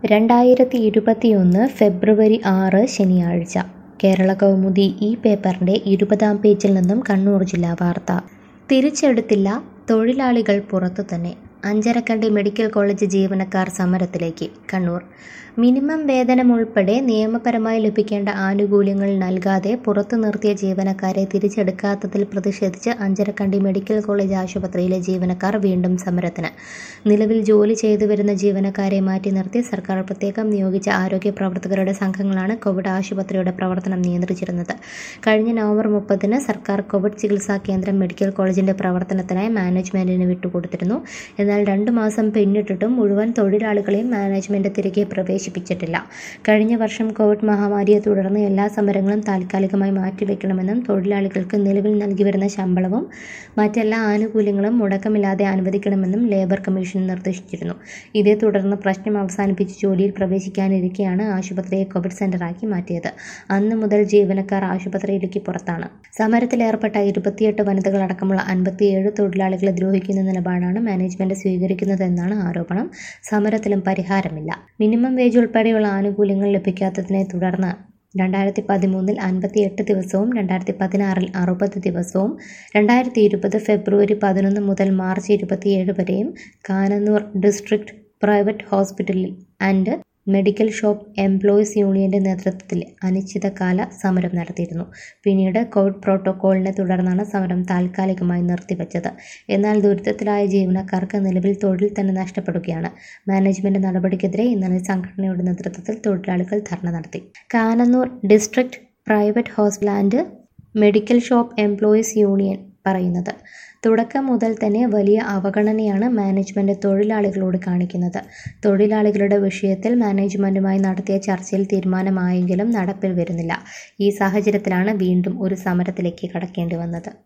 രണ്ടായിരത്തി ഇരുപത്തിയൊന്ന് ഫെബ്രുവരി ആറ് ശനിയാഴ്ച കേരള കൗമുദി ഈ പേപ്പറിൻ്റെ ഇരുപതാം പേജിൽ നിന്നും കണ്ണൂർ ജില്ലാ വാർത്ത തിരിച്ചെടുത്തില്ല തൊഴിലാളികൾ പുറത്തു തന്നെ അഞ്ചരക്കണ്ടി മെഡിക്കൽ കോളേജ് ജീവനക്കാർ സമരത്തിലേക്ക് കണ്ണൂർ മിനിമം വേതനം ഉൾപ്പെടെ നിയമപരമായി ലഭിക്കേണ്ട ആനുകൂല്യങ്ങൾ നൽകാതെ പുറത്തു നിർത്തിയ ജീവനക്കാരെ തിരിച്ചെടുക്കാത്തതിൽ പ്രതിഷേധിച്ച് അഞ്ചരക്കണ്ടി മെഡിക്കൽ കോളേജ് ആശുപത്രിയിലെ ജീവനക്കാർ വീണ്ടും സമരത്തിന് നിലവിൽ ജോലി ചെയ്തു വരുന്ന ജീവനക്കാരെ മാറ്റി നിർത്തി സർക്കാർ പ്രത്യേകം നിയോഗിച്ച ആരോഗ്യ പ്രവർത്തകരുടെ സംഘങ്ങളാണ് കോവിഡ് ആശുപത്രിയുടെ പ്രവർത്തനം നിയന്ത്രിച്ചിരുന്നത് കഴിഞ്ഞ നവംബർ മുപ്പതിന് സർക്കാർ കോവിഡ് ചികിത്സാ കേന്ദ്രം മെഡിക്കൽ കോളേജിന്റെ പ്രവർത്തനത്തിനായി മാനേജ്മെന്റിന് വിട്ടുകൊടുത്തിരുന്നു എന്നാൽ രണ്ടു മാസം പിന്നിട്ടിട്ടും മുഴുവൻ തൊഴിലാളികളെയും മാനേജ്മെന്റ് തിരികെ പ്രവേശിപ്പിച്ചിട്ടില്ല കഴിഞ്ഞ വർഷം കോവിഡ് മഹാമാരിയെ തുടർന്ന് എല്ലാ സമരങ്ങളും താൽക്കാലികമായി മാറ്റിവെക്കണമെന്നും തൊഴിലാളികൾക്ക് നിലവിൽ നൽകി വരുന്ന ശമ്പളവും മറ്റെല്ലാ ആനുകൂല്യങ്ങളും മുടക്കമില്ലാതെ അനുവദിക്കണമെന്നും ലേബർ കമ്മീഷൻ നിർദ്ദേശിച്ചിരുന്നു ഇതേ തുടർന്ന് പ്രശ്നം അവസാനിപ്പിച്ച് ജോലിയിൽ പ്രവേശിക്കാനിരിക്കെയാണ് ആശുപത്രിയെ കോവിഡ് സെന്ററാക്കി മാറ്റിയത് അന്ന് മുതൽ ജീവനക്കാർ ആശുപത്രിയിലേക്ക് പുറത്താണ് സമരത്തിലേർപ്പെട്ട ഇരുപത്തിയെട്ട് വനിതകളടക്കമുള്ള അൻപത്തിയേഴ് തൊഴിലാളികളെ ദ്രോഹിക്കുന്ന നിലപാടാണ് മാനേജ്മെന്റ് സ്വീകരിക്കുന്നതെന്നാണ് ആരോപണം സമരത്തിലും പരിഹാരമില്ല മിനിമം വേജ് ഉൾപ്പെടെയുള്ള ആനുകൂല്യങ്ങൾ ലഭിക്കാത്തതിനെ തുടർന്ന് രണ്ടായിരത്തി പതിമൂന്നിൽ അൻപത്തിയെട്ട് ദിവസവും രണ്ടായിരത്തി പതിനാറിൽ അറുപത് ദിവസവും രണ്ടായിരത്തി ഇരുപത് ഫെബ്രുവരി പതിനൊന്ന് മുതൽ മാർച്ച് ഇരുപത്തിയേഴ് വരെയും കാനന്നൂർ ഡിസ്ട്രിക്ട് പ്രൈവറ്റ് ഹോസ്പിറ്റലിൽ ആൻഡ് മെഡിക്കൽ ഷോപ്പ് എംപ്ലോയീസ് യൂണിയന്റെ നേതൃത്വത്തിൽ അനിശ്ചിതകാല സമരം നടത്തിയിരുന്നു പിന്നീട് കോവിഡ് പ്രോട്ടോക്കോളിനെ തുടർന്നാണ് സമരം താൽക്കാലികമായി നിർത്തിവച്ചത് എന്നാൽ ദുരിതത്തിലായ ജീവനക്കാർക്ക് നിലവിൽ തൊഴിൽ തന്നെ നഷ്ടപ്പെടുകയാണ് മാനേജ്മെന്റ് നടപടിക്കെതിരെ ഇന്നലെ സംഘടനയുടെ നേതൃത്വത്തിൽ തൊഴിലാളികൾ ധർണ നടത്തി Cannanore district private hospital and medical shop employees union പറയുന്നത് തുടക്കം മുതൽ തന്നെ വലിയ അവഗണനയാണ് മാനേജ്മെന്റ് തൊഴിലാളികളോട് കാണിക്കുന്നത് തൊഴിലാളികളുടെ വിഷയത്തിൽ മാനേജ്മെന്റുമായി നടത്തിയ ചർച്ചയിൽ തീരുമാനമായെങ്കിലും നടപ്പിൽ വരുന്നില്ല ഈ സാഹചര്യത്തിലാണ് വീണ്ടും ഒരു സമരത്തിലേക്ക് കടക്കേണ്ടി വന്നത്